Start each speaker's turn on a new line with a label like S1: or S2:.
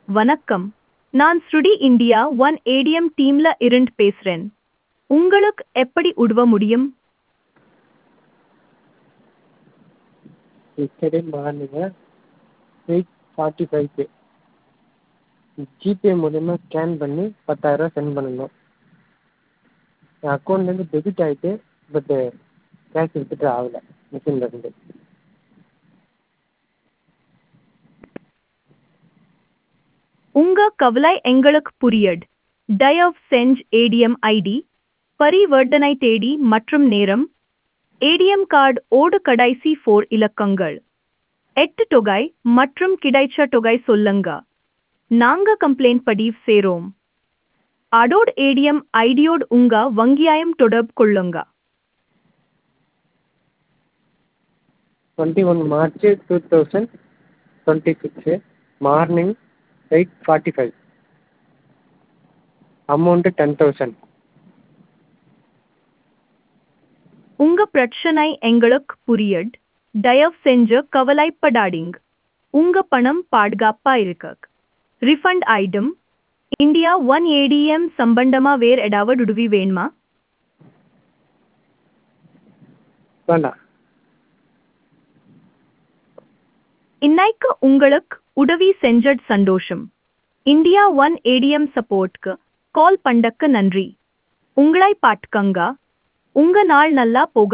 S1: வணக்கம் நான் ஸ்ருடி இந்தியா ஒன் ஏடிஎம் டீம்ல இருந்து பேசுறேன் உங்களுக்கு எப்படி உதவ முடியும்
S2: எஸ்டர்டே மார்னிங்கு எயிட் ஃபார்ட்டி ஃபைவ்க்கு ஜிபே மூலிமா ஸ்கேன் பண்ணி பத்தாயிரரூவா சென்ட் பண்ணிருந்தோம் என் அக்கௌண்ட்லேருந்து டெபிட் ஆகிட்டு பட்டு கேஷ் வித்ட்ரா ஆகல மிஷின்லேருந்து
S1: உங்க கவலை எங்களுக்கு புரியுது தயவு செஞ்சு ஏடிஎம் ஐடி பரிவர்த்தனை தேதி மற்றும் நேரம் ஏடிஎம் கார்டு ஓடு கடைசி ஃபோர் இலக்கங்கள் எட்டு தொகை மற்றும் கிடைச்ச தொகை சொல்லுங்க நாங்க கம்ப்ளைண்ட் பதிவு செய்றோம் அதோட ஏடிஎம் ஐடியோடு உங்க வங்கியாயம் தொடர்பு கொள்ளுங்க
S2: twenty one March two thousand twenty six morning eight forty five amount ten thousand
S1: உங்க பிரச்சனை எங்களுக்கு புரியுது தயவு செஞ்சு கவலைப்படாதீங்க உங்க பணம் பாதுகாப்பா இருக்கு refund item India One ATM சம்பந்தமா வேற ஏதாவது உதவி வேணுமா
S2: வேண்டாம்
S1: இன்னைக்கு உங்களுக்கு உதவி செஞ்சது சந்தோஷம் இந்தியா ஒன் ஏடிஎம் சப்போர்ட்க்கு கால் பண்ணக்கு நன்றி உங்களை பாட்டுக்கங்க உங்க நாள் நல்லா போக